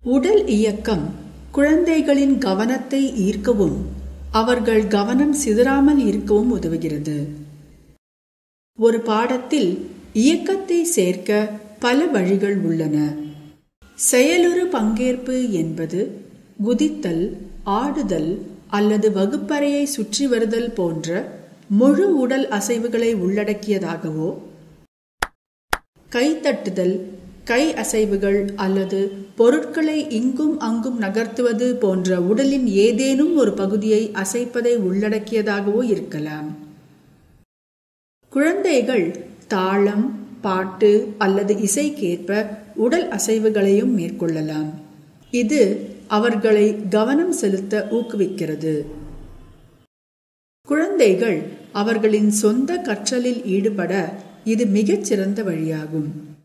உடல் இயக்கம் குழந்தைகளின் கவனத்தை ஈர்க்கவும் அவர்கள் கவனம் சிதறாமல் இருக்கவும் உதவுகிறது ஒரு பாடத்தில் இயக்கத்தை சேர்க்க பல வழிகள் உள்ளன செயலுறு பங்கேற்பு என்பது குதித்தல் ஆடுதல் அல்லது வகுப்பறையை சுற்றி வருதல் போன்ற முழு உடல் அசைவுகளை உள்ளடக்கியதாகவோ கைத்தட்டுதல் கை அசைவுகள் அல்லது பொருட்களை இங்கும் அங்கும் நகர்த்துவது போன்ற உடலின் ஏதேனும் ஒரு பகுதியை அசைப்பதை உள்ளடக்கியதாகவோ இருக்கலாம் குழந்தைகள் தாளம் பாட்டு அல்லது இசைக்கேற்ப உடல் அசைவுகளையும் மேற்கொள்ளலாம் இது அவர்களை கவனம் செலுத்த ஊக்குவிக்கிறது குழந்தைகள் அவர்களின் சொந்த கற்றலில் ஈடுபட இது மிகச்சிறந்த வழியாகும்